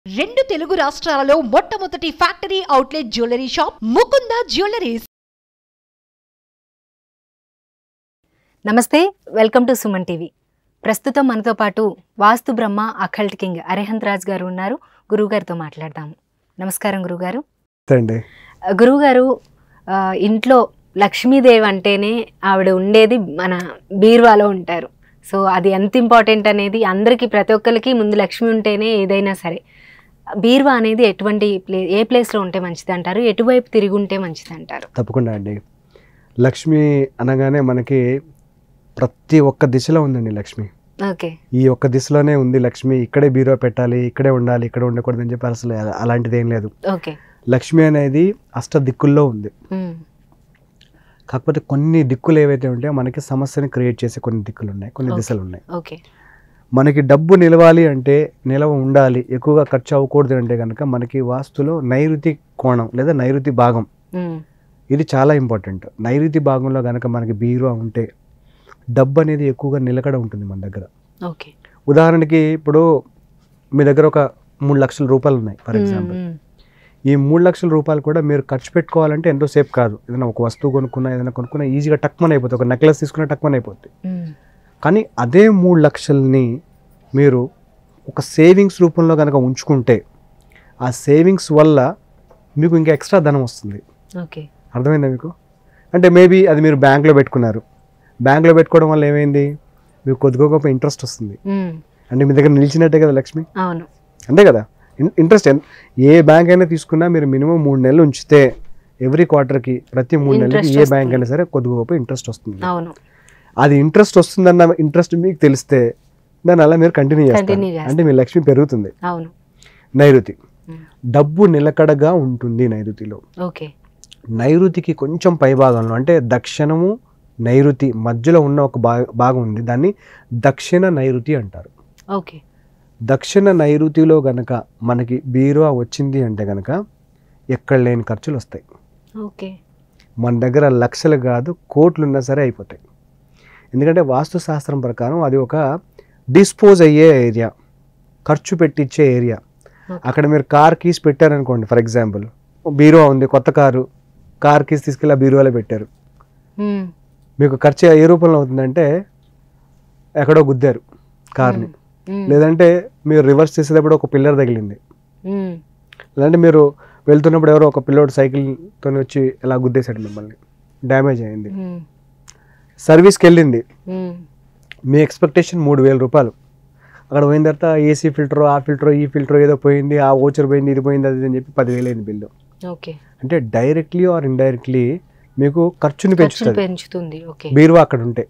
రెండు తెలుగు రాష్ట్రాలలో మొట్టమొదటి factory outlet jewellery shop Mukunda jewelleries నమస్తే వెల్కమ్ టు సుమన్ టీవీ ప్రస్తుతం మనతో పాటు వాస్తు బ్రహ్మ అఖల్ట్ కింగ్ అరిహంత్ రాజ్ గారు ఉన్నారు గురువుగారితో మాట్లాడదాము నమస్కారం గురుగారు అండి గురువుగారు ఆ, ఇంట్లో లక్ష్మీదేవి అంటేనే ఆవిడ ఉండేది మన బీరువాలో ఉంటారు సో అది ఎంత ఇంపార్టెంట్ అనేది అందరికీ ప్రతి ఒక్కరికి ముందు లక్ష్మి ఉంటేనే ఏదైనా సరే బీరువా అనేది ఎటువంటి ప్లే ఏ ప్లేస్లో ఉంటే మంచిది అంటారు ఎటువైపు తిరిగి ఉంటే మంచిది అంటారు తప్పకుండా అండి లక్ష్మి అనగానే మనకి ప్రతి ఒక్క దిశలో ఉందండి లక్ష్మి ఓకే ఈ ఒక్క దిశలోనే ఉంది లక్ష్మి ఇక్కడే బీరో పెట్టాలి ఇక్కడే ఉండాలి ఇక్కడ ఉండకూడదు అని చెప్పి అసలు అలాంటిది ఏం లేదు ఓకే లక్ష్మి అనేది అష్ట దిక్కుల్లో ఉంది ఉమ్, కాకపోతే కొన్ని దిక్కులు ఏవైతే ఉంటాయో మనకి సమస్యని క్రియేట్ చేసే కొన్ని దిక్కులు ఉన్నాయి కొన్ని Okay. దిశలు ఉన్నాయి ఓకే మనకి డబ్బు నిలవాలి అంటే నిలవ ఉండాలి ఎక్కువగా ఖర్చు అవ్వకూడదు అంటే కనుక మనకి వాస్తులో నైరుతి కోణం లేదా నైరుతి భాగం ఉమ్, ఇది చాలా ఇంపార్టెంట్ నైరుతి భాగంలో కనుక మనకి బీరువా ఉంటే డబ్బు అనేది ఎక్కువగా నిలకడ ఉంటుంది మన దగ్గర ఓకే ఉదాహరణకి ఇప్పుడు మీ దగ్గర ఒక మూడు లక్షల రూపాయలు ఉన్నాయి ఫర్ ఎగ్జాంపుల్ ఉమ్, ఈ మూడు లక్షల రూపాయలు కూడా మీరు ఖర్చు పెట్టుకోవాలంటే ఎంతో సేపు కాదు ఏదైనా ఒక వస్తువు కొనుక్కున్నా ఏదైనా కొనుక్కున్నా ఈజీగా టక్మన్ అయిపోతుంది ఒక నెక్లెస్ తీసుకున్న టక్మన్ అయిపోతుంది ఉమ్, కానీ అదే మూడు లక్షల్ని మీరు ఒక సేవింగ్స్ రూపంలో కనుక ఉంచుకుంటే ఆ సేవింగ్స్ వల్ల మీకు ఇంకా ఎక్స్ట్రా ధనం వస్తుంది ఓకే అర్థమైందా మీకు అంటే మేబీ అది మీరు బ్యాంక్లో పెట్టుకున్నారు బ్యాంక్లో పెట్టుకోవడం వల్ల ఏమైంది మీకు కొద్దిగా గొప్ప ఇంట్రెస్ట్ వస్తుంది ఉమ్, అంటే మీ దగ్గర నిలిచినట్టే కదా లక్ష్మి అవును అంతే కదా in- interest any bank అయినా తీసుకున్నా మీరు మినిమం మూడు నెలలు ఉంచితే ఎవ్రీ క్వార్టర్కి ప్రతి మూడు నెలలకి Interest ఏ బ్యాంక్ వస్తుంది. అయినా సరే కొద్దిగా గొప్ప ఇంట్రెస్ట్ వస్తుంది అవును అది ఇంట్రెస్ట్ వస్తుందన్న ఇంట్రెస్ట్ మీకు తెలిస్తే దాని అలా మీరు కంటిన్యూ చేస్తారు Continue చేస్తారు. అంటే మీ లక్ష్మి పెరుగుతుంది అవును నైరుతి ఉమ్, డబ్బు నిలకడగా ఉంటుంది నైరుతిలో ఓకే నైరుతికి కొంచెం పైభాగంలో అంటే దక్షిణము నైరుతి మధ్యలో ఉన్న ఒక భా- భాగం ఉంది దాన్ని దక్షిణ నైరుతి అంటారు ఓకే దక్షిణ నైరుతిలో గనక మనకి బీరువా వచ్చింది అంటే గనక ఎక్కడ లేని ఖర్చులు వస్తాయి ఓకే మన దగ్గర లక్షలు కాదు కోట్లు ఉన్నా సరే అయిపోతాయి ఎందుకంటే వాస్తు శాస్త్రం ప్రకారం అది ఒక డిస్పోజ్ అయ్యే ఏరియా ఖర్చు పెట్టించే ఏరియా Okay. అక్కడ మీరు కార్ కీస్ పెట్టారనుకోండి ఫర్ ఎగ్జాంపుల్ బీరువా ఉంది కొత్త కారు కార్ కీస్ తీసుకెళ్ళి ఆ బీరువాలో పెట్టారు ఉమ్, మీకు ఖర్చు ఏ రూపంలో అవుతుందంటే ఎక్కడో గుద్దారు కార్ని ఉమ్, లేదంటే మీరు రివర్స్ చేసేటప్పుడు ఒక పిల్లర్ తగిలింది ఉమ్, లేదంటే మీరు వెళ్తున్నప్పుడు ఎవరో ఒక పిల్లోడు సైకిల్తో వచ్చి ఇలా గుద్దేశాడు మిమ్మల్ని డ్యామేజ్ అయింది ఉమ్, సర్వీస్కి వెళ్ళింది ఉమ్, మీ ఎక్స్పెక్టేషన్ మూడు వేల రూపాయలు అక్కడ పోయిన తర్వాత ఏసీ ఫిల్టర్ ఆ ఫిల్టర్ ఈ ఫిల్టర్ ఏదో పోయింది ఆ ఓచర్ పోయింది ఇది పోయింది అది ఇది అని చెప్పి పదివేలు అయింది బిల్లు ఓకే అంటే డైరెక్ట్లీ ఆర్ ఇండైరెక్ట్లీ మీకు ఖర్చుని ఖర్చులు పెంచుతుంది పెంచుతుంది ఓకే బీరువా అక్కడ ఉంటే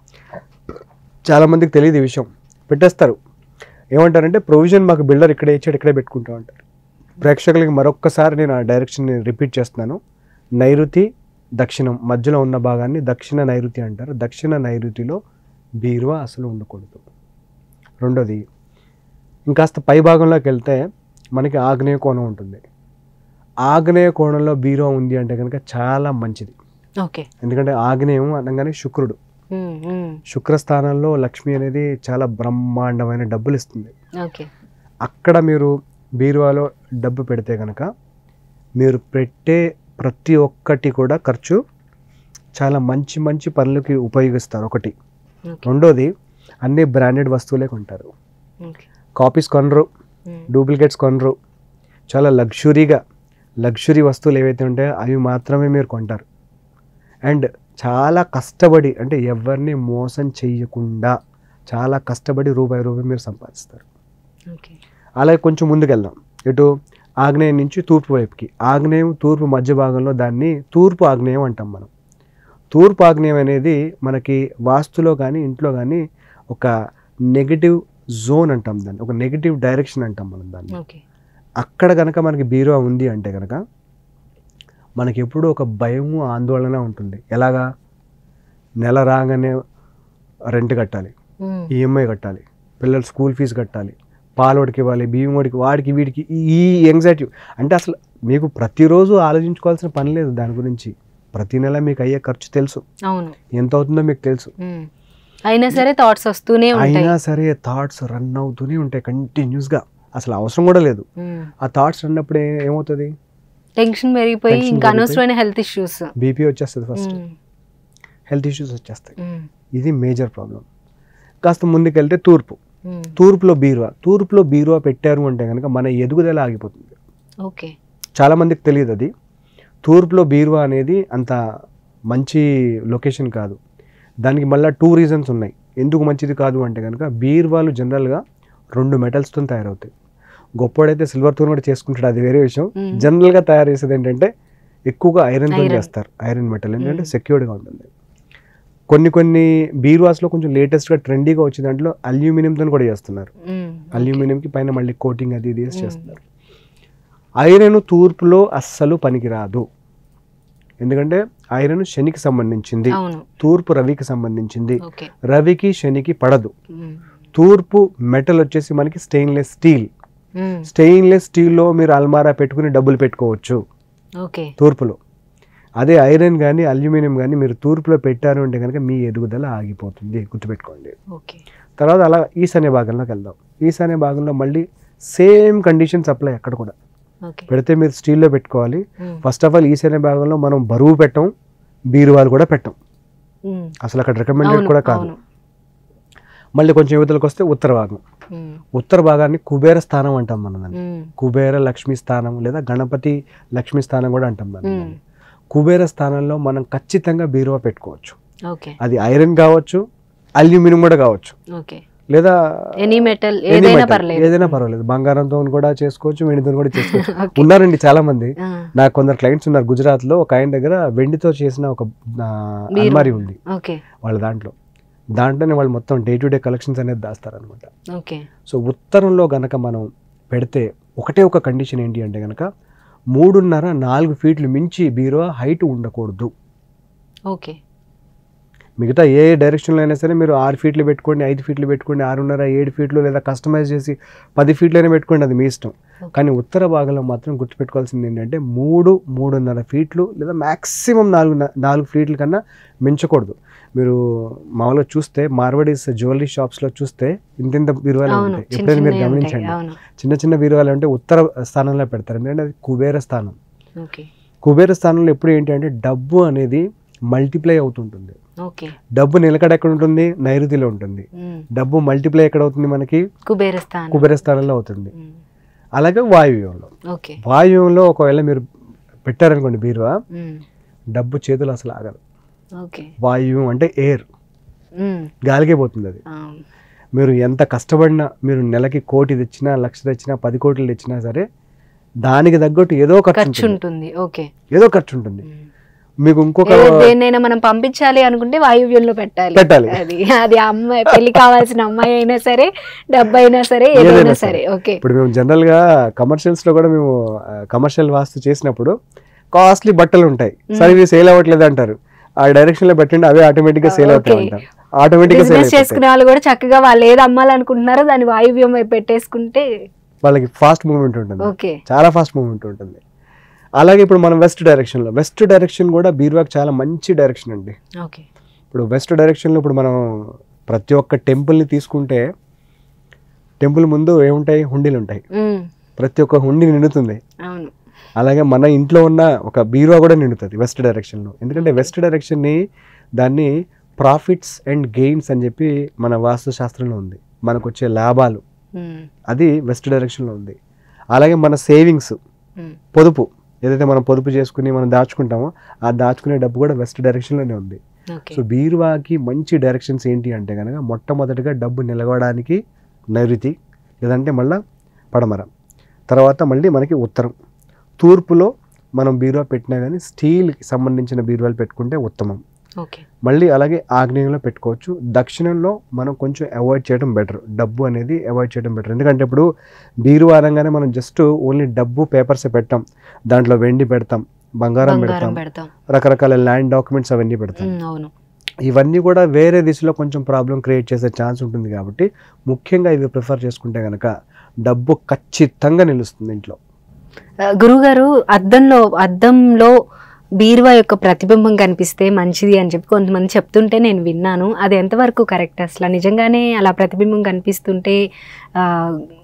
చాలామందికి తెలియదు ఈ విషయం పెట్టేస్తారు ఏమంటారంటే ప్రొవిజన్ మాకు బిల్డర్ ఇక్కడే ఇచ్చాడు ఇక్కడే పెట్టుకుంటాం అంటారు ప్రేక్షకులకి మరొక్కసారి నేను ఆ డైరెక్షన్ రిపీట్ చేస్తున్నాను నైరుతి దక్షిణం మధ్యలో ఉన్న భాగాన్ని దక్షిణ నైరుతి అంటారు దక్షిణ నైరుతిలో బీరువా అసలు ఉండకూడదు రెండోది ఇంకాస్త పై భాగంలోకి వెళ్తే మనకి ఆగ్నేయ కోణం ఉంటుంది ఆగ్నేయ కోణంలో బీరువా ఉంది అంటే కనుక చాలా మంచిది ఓకే ఎందుకంటే ఆగ్నేయం అనగానే శుక్రుడు ఉమ్, ఉమ్, శుక్రస్థానంలో లక్ష్మి అనేది చాలా బ్రహ్మాండమైన డబ్బులు ఇస్తుంది ఓకే అక్కడ మీరు బీరువాలో డబ్బు పెడితే కనుక మీరు పెట్టే ప్రతి ఒక్కటి కూడా ఖర్చు చాలా మంచి మంచి పనులకి ఉపయోగిస్తారు ఒకటి ఓకే రెండోది అన్ని బ్రాండెడ్ వస్తువులే కొంటారు ఓకే కాపీస్ కొనరు ఉమ్, డూప్లికేట్స్ కొనరు చాలా లగ్జరీగా లగ్జరీ వస్తువులు ఏవైతే ఉంటాయో అవి మాత్రమే మీరు కొంటారు అండ్ చాలా కష్టపడి అంటే ఎవరిని మోసం చేయకుండా చాలా కష్టపడి రూపాయి రూపాయి మీరు సంపాదిస్తారు ఓకే అలాగే కొంచెం ముందుకెళ్దాం ఇటు ఆగ్నేయం నుంచి తూర్పు వైపుకి ఆగ్నేయం తూర్పు మధ్య భాగంలో దాన్ని తూర్పు ఆగ్నేయం అంటాం మనం తూర్పు ఆగ్నేయం అనేది మనకి వాస్తులో కానీ ఇంట్లో కానీ ఒక నెగిటివ్ జోన్ అంటాం దాన్ని ఒక నెగిటివ్ డైరెక్షన్ అంటాం మనం దాన్ని ఓకే అక్కడ కనుక మనకి బీరువా ఉంది అంటే కనుక మనకి ఎప్పుడూ ఒక భయము ఆందోళన ఉంటుంది ఎలాగా నెల రాగానే రెంట్ కట్టాలి ఉమ్, ఈఎంఐ కట్టాలి పిల్లలు స్కూల్ ఫీజు కట్టాలి పాలోడికి ఇవ్వాలి బియ్యం వాడికి వాడికి వీడికి ఈ- ఈ యాంగ్జైటీ అంటే అసలు మీకు ప్రతిరోజు ఆలోచించుకోవాల్సిన పని లేదు దాని గురించి ప్రతి నెల మీకు అయ్యే ఖర్చు తెలుసు అవును ఎంత అవుతుందో మీకు తెలుసు ఉమ్, అయినా సరే థాట్స్ వస్తూనే ఉంటాయి అయినా సరే థాట్స్ రన్ అవుతూనే ఉంటాయి కంటిన్యూస్గా అసలు అవసరం కూడా లేదు ఆ థాట్స్ అన్నప్పుడు ఏ- ఏమవుతుంది టెన్షన్ పెరిగిపోయి Tension ఇంకా పెరిగిపోయి. అనవసరమైన హెల్త్ ఇష్యూస్ బీపీ వచ్చేస్తుంది ఫస్ట్ హెల్త్ ఇష్యూస్ వచ్చేస్తాయి ఇది మేజర్ ప్రాబ్లం కాస్త ముందుకెళ్తే తూర్పు తూర్పులో బీరువా తూర్పులో బీరువా పెట్టారు అంటే కనుక మన ఎదుగుదల ఆగిపోతుంది ఓకే చాలా మందికి తెలియదు అది తూర్పులో బీరువా అనేది అంత మంచి లొకేషన్ కాదు దానికి మళ్ళీ టూ రీజన్స్ ఉన్నాయి ఎందుకు మంచిది కాదు అంటే కనుక బీరువాలు జనరల్గా రెండు మెటల్స్తో తయారవుతాయి గొప్పవాడైతే సిల్వర్తో కూడా చేసుకుంటాడు అది వేరే విషయం Mm. జనరల్గా తయారు చేసేది ఏంటంటే ఎక్కువగా ఐరన్తో Iron. చేస్తారు ఐరన్ మెటల్ ఏంటంటే Mm. సెక్యూర్డ్గా ఉంటుంది కొన్ని కొన్ని బీరువాస్లో కొంచెం లేటెస్ట్గా ట్రెండీగా వచ్చే దాంట్లో అల్యూమినియంతో కూడా చేస్తున్నారు అల్యూమినియంకి పైన మళ్ళీ కోటింగ్ అది ఇది వేసి Mm. చేస్తున్నారు ఐరన్ తూర్పులో అస్సలు పనికిరాదు ఎందుకంటే ఐరన్ శనికి సంబంధించింది అవును తూర్పు రవికి సంబంధించింది ఓకే రవికి శనికి పడదు తూర్పు మెటల్ వచ్చేసి మనకి స్టెయిన్లెస్ స్టీల్ స్టెయిన్లెస్ స్టీల్లో మీరు అల్మారా పెట్టుకుని డబ్బులు పెట్టుకోవచ్చు ఓకే తూర్పులో అదే ఐరన్ కానీ అల్యూమినియం కానీ మీరు తూర్పులో పెట్టారు అంటే కనుక మీ ఎదుగుదల ఆగిపోతుంది గుర్తుపెట్టుకోండి ఓకే తర్వాత అలా ఈశాన్య భాగంలోకి వెళ్దాం ఈశాన్య భాగంలో మళ్ళీ సేమ్ కండిషన్స్ అప్లై అక్కడ కూడా ఓకే పెడితే మీరు స్టీల్లో పెట్టుకోవాలి ఫస్ట్ ఆఫ్ ఆల్ ఈశాన్య భాగంలో మనం బరువు పెట్టం బీరువాలు కూడా పెట్టం అసలు అక్కడ రికమెండెడ్ కూడా కాదు మళ్ళీ కొంచెం యువతలకు వస్తే ఉత్తర భాగం ఉత్తర భాగాన్ని కుబేర స్థానం అంటాం మనం దాన్ని కుబేర లక్ష్మీ స్థానం లేదా గణపతి లక్ష్మీ స్థానం కూడా అంటాం దాన్ని మ్మ్. కుబేర స్థానంలో మనం ఖచ్చితంగా బీరువా పెట్టుకోవచ్చు ఓకే అది ఐరన్ కావచ్చు అల్యూమినియం కూడా కావచ్చు ఓకే లేదా ఎనీ మెటల్ any ఏదైనా metal, పర్లేదు ఏదైనా పర్వాలేదు బంగారంతో కూడా చేసుకోవచ్చు వెండితో కూడా చేసుకోవచ్చు ఓకే ఉన్నారండి చాలా మంది ఆ, నాకు కొందరు క్లయింట్స్ ఉన్నారు గుజరాత్ లో ఒక ఆయన దగ్గర వెండితో చేసిన ఒక ఆ, బీరువా. అల్మారీ ఉంది ఓకే వాళ్ళ దాంట్లో దాంట్లోనే వాళ్ళు మొత్తం డే టు డే కలెక్షన్స్ అనేది దాస్తారనమాట ఓకే సో ఉత్తరంలో గనక మనం పెడితే ఒకటే ఒక కండిషన్ ఏంటి అంటే గనక మూడున్నర నాలుగు ఫీట్లు మించి బీరువా హైట్ ఉండకూడదు ఓకే మిగతా ఏ డైరెక్షన్లో అయినా సరే మీరు ఆరు ఫీట్లు పెట్టుకోండి ఐదు ఫీట్లు పెట్టుకోండి ఆరున్నర ఏడు ఫీట్లు లేదా కస్టమైజ్ చేసి పది ఫీట్లైనా పెట్టుకోండి అది మీ ఇష్టం కానీ ఉత్తర భాగంలో మాత్రం గుర్తుపెట్టుకోవాల్సింది ఏంటంటే మూడు మూడున్నర ఫీట్లు లేదా మ్యాక్సిమం నాలుగు నాలుగు ఫీట్ల కన్నా మించకూడదు మీరు మామూలుగా చూస్తే మార్వడీస్ జ్యువెలరీ షాప్స్లో చూస్తే ఇంత ఇంత బీరువాలు అవును ఉంటాయి చిన్న ఎప్పుడైనా మీరు చిన్నవి ఉంటాయి గమనించండి అవును చిన్న చిన్న బీరువాలు అంటే ఉత్తర స్థానంలో పెడతారు ఎందుకంటే అది కుబేర స్థానం ఓకే కుబేర స్థానంలో ఎప్పుడు ఏంటి అంటే డబ్బు అనేది మల్టిప్లై అవుతుంటుంది ఓకే డబ్బు నిలకడ ఎక్కడ ఉంటుంది నైరుతిలో ఉంటుంది మ్మ్. డబ్బు మల్టిప్లై ఎక్కడ అవుతుంది మనకి కుబేర స్థానం కుబేర స్థానంలో అవుతుంది మ్మ్. అలాగే వాయువ్యంలో ఓకే వాయువ్యంలో ఒకవేళ మీరు పెట్టారనుకోండి బీరువా మ్మ్. డబ్బు చేతులు అసలు ఆగదు ఓకే వాయువ్యం అంటే ఎయిర్ మ్మ్. గాలికే పోతుంది అది ఆ, మీరు ఎంత కష్టపడినా మీరు నెలకి కోటి తెచ్చినా లక్ష తెచ్చినా పది కోట్లు తెచ్చినా సరే దానికి తగ్గట్టు ఏదో ఖర్చు ఖర్చు ఉంటుంది ఉంటుంది ఓకే ఏదో ఖర్చు ఉంటుంది మ్మ్. మీకు ఇంకొక ఏ- దేన్నైనా మనం పంపించాలి అనుకుంటే వాయువ్యంలో పెట్టాలి పెట్టాలి. అది అది అమ్మాయి పెళ్లి కావాల్సిన అమ్మాయి అయినా సరే డబ్బు అయినా సరే ఏదైనా ఏదైనా సరే ఓకే ఇప్పుడు మేము జనరల్గా కమర్షియల్స్లో కూడా మేము కమర్షియల్ వాస్తు చేసినప్పుడు కాస్ట్లీ బట్టలు ఉంటాయి సరే ఇవి సేల్ అవ్వట్లేదు అంటారు ఆ డైరెక్షన్ లో పెట్టండి అవే ఆటోమేటిక్ గా సేల్ అవుతాయి Okay. అంటారు ఆటోమేటిక్ గా సేల్ బిజినెస్ చేసుకునే వాళ్ళు కూడా చక్కగా వాళ్ళు ఏది అమ్మాలనుకుంటున్నారో దాన్ని వాయువ్యం వైపు పెట్టేసుకుంటే వాళ్ళకి ఫాస్ట్ మూవ్మెంట్ ఉంటుంది ఓకే చాలా ఫాస్ట్ మూవ్మెంట్ ఉంటుంది అలాగే ఇప్పుడు మనం వెస్ట్ డైరెక్షన్ లో వెస్ట్ డైరెక్షన్ కూడా బీర్వాక్ చాలా మంచి డైరెక్షన్ అండి ఓకే ఇప్పుడు వెస్ట్ డైరెక్షన్లో ఇప్పుడు మనం ప్రతి ఒక్క టెంపుల్ని తీసుకుంటే టెంపుల్ ముందు ఏముంటాయి హుండీలు ఉంటాయి ఉమ్, ప్రతి ఒక్క హుండీ నిండుతుంది అవును అలాగే మన ఇంట్లో ఉన్న ఒక బీరువా కూడా నిండుతుంది వెస్ట్ డైరెక్షన్లో ఎందుకంటే వెస్ట్ డైరెక్షన్ని దాన్ని ప్రాఫిట్స్ అండ్ గెయిన్స్ అని చెప్పి మన వాస్తు శాస్త్రంలో ఉంది మనకు వచ్చే లాభాలు ఉమ్, అది వెస్ట్ డైరెక్షన్లో ఉంది అలాగే మన సేవింగ్స్ ఉమ్, పొదుపు ఏదైతే మనం పొదుపు చేసుకుని మనం దాచుకుంటామో ఆ దాచుకునే డబ్బు కూడా వెస్ట్ డైరెక్షన్లోనే ఉంది ఓకే సో బీరువాకి మంచి డైరెక్షన్స్ ఏంటి అంటే కనుక మొట్టమొదటిగా డబ్బు నిలవడానికి నైరుతి లేదంటే మళ్ళీ పడమర తర్వాత మళ్ళీ మనకి ఉత్తరం తూర్పులో మనం బీరువా పెట్టినా కానీ స్టీల్కి సంబంధించిన బీరువాలు పెట్టుకుంటే ఉత్తమం ఓకే మళ్ళీ అలాగే ఆగ్నేయంలో పెట్టుకోవచ్చు దక్షిణంలో మనం కొంచెం అవాయిడ్ చేయడం బెటర్ డబ్బు అనేది అవాయిడ్ చేయడం బెటర్ ఎందుకంటే ఇప్పుడు బీరువా అనగానే మనం జస్ట్ ఓన్లీ డబ్బు పేపర్స్ పెట్టాం దాంట్లో వెండి పెడతాం బంగారం బంగారం పెడతాం పెడతాం రకరకాల ల్యాండ్ డాక్యుమెంట్స్ అవన్నీ పెడతాం ఉమ్, అవును ఇవన్నీ కూడా వేరే దిశలో కొంచెం ప్రాబ్లం క్రియేట్ చేసే ఛాన్స్ ఉంటుంది కాబట్టి ముఖ్యంగా ఇవి ప్రిఫర్ చేసుకుంటే కనుక డబ్బు ఖచ్చితంగా నిలుస్తుంది ఇంట్లో ఆ, గురుగారు అద్దంలో అద్దంలో బీరువా యొక్క ప్రతిబింబం కనిపిస్తే మంచిది అని చెప్పి కొంతమంది చెప్తుంటే నేను విన్నాను అది ఎంతవరకు కరెక్ట్ అసలు నిజంగానే అలా ప్రతిబింబం కనిపిస్తుంటే ఆ,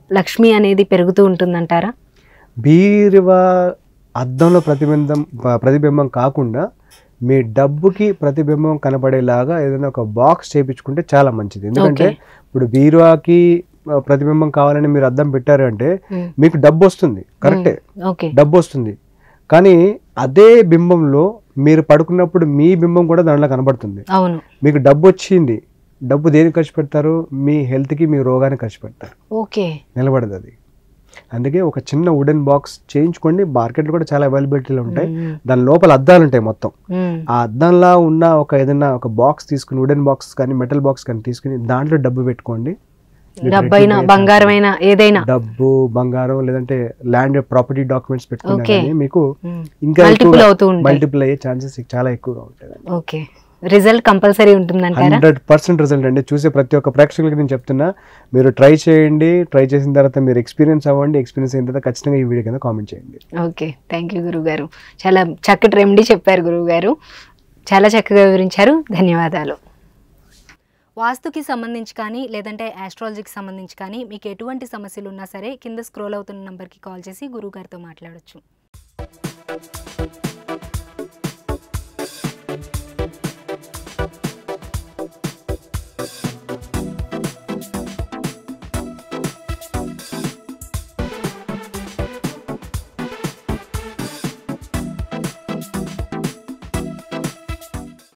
లక్ష్మి అనేది పెరుగుతూ ఉంటుందంటారా బీరువా అద్దంలో ప్రతిబింబం ప- ప్రతిబింబం కాకుండా మీ డబ్బుకి ప్రతిబింబం కనపడేలాగా ఏదైనా ఒక బాక్స్ చేపించుకుంటే చాలా మంచిది ఎందుకంటే Okay. ఇప్పుడు బీరువాకి ఆ, ప్రతిబింబం కావాలని మీరు అద్దం పెట్టారు అంటే మ్మ్. మీకు డబ్బు వస్తుంది కరెక్టే ఓకే డబ్బు వస్తుంది కానీ అదే బింబంలో మీరు పడుకున్నప్పుడు మీ బింబం కూడా దాంట్లో కనబడుతుంది అవును మీకు డబ్బు వచ్చింది డబ్బు దేనికి ఖర్చు పెడతారు మీ హెల్త్కి మీ రోగానికి ఖర్చు పెడతారు ఓకే నిలబడదు అది అందుకే ఒక చిన్న వుడెన్ బాక్స్ చేయించుకోండి మార్కెట్లో కూడా చాలా అవైలబిలిటీలో ఉంటాయి మ్మ్. దాని లోపల అద్దాలు ఉంటాయి మొత్తం మ్మ్. ఆ అద్దంలా ఉన్న ఒక ఏదైనా ఒక బాక్స్ తీసుకుని వుడెన్ బాక్స్ కానీ మెటల్ బాక్స్ కానీ తీసుకుని దాంట్లో డబ్బు పెట్టుకోండి మీకు డబ్బైనా ready బంగారమైనా ఏదైనా డబ్బు బంగారం లేదంటే ల్యాండ్ ప్రాపర్టీ డాక్యుమెంట్స్ పెట్టుకున్నా Okay. కానీ మీకు మ్మ్. ఇంకా Multiple అవుతూ ఉంటాయి. మల్టిపుల్ అయ్యే ఛాన్సెస్ చాలా ఎక్కువగా ఉంటాయి ఓకే రిజల్ట్ కంపల్సరీ ఉంటుందంటారా హండ్రెడ్ పర్సెంట్ రిజల్ట్ అండి చూసే ప్రతి ఒక్క ప్రేక్షకులకి నేను చెప్తున్నా మీరు ట్రై చేయండి ట్రై చేసిన తర్వాత మీరు ఎక్స్పీరియన్స్ అవ్వండి ఎక్స్పీరియన్స్ అయిన తర్వాత ఖచ్చితంగా ఈ వీడియో కింద కామెంట్ చేయండి ఓకే థ్యాంక్ యూ గురుగారు చాలా చక్కటి రెమెడీ చెప్పారు గురువుగారు చాలా చక్కగా వివరించారు ధన్యవాదాలు వాస్తుకి సంబంధించి కానీ లేదంటే ఆస్ట్రాలజీకి సంబంధించి కానీ మీకు ఎటువంటి సమస్యలు ఉన్నా సరే కింద స్క్రోల్ అవుతున్న నెంబర్కి కాల్ చేసి గురువుగారితో మాట్లాడొచ్చు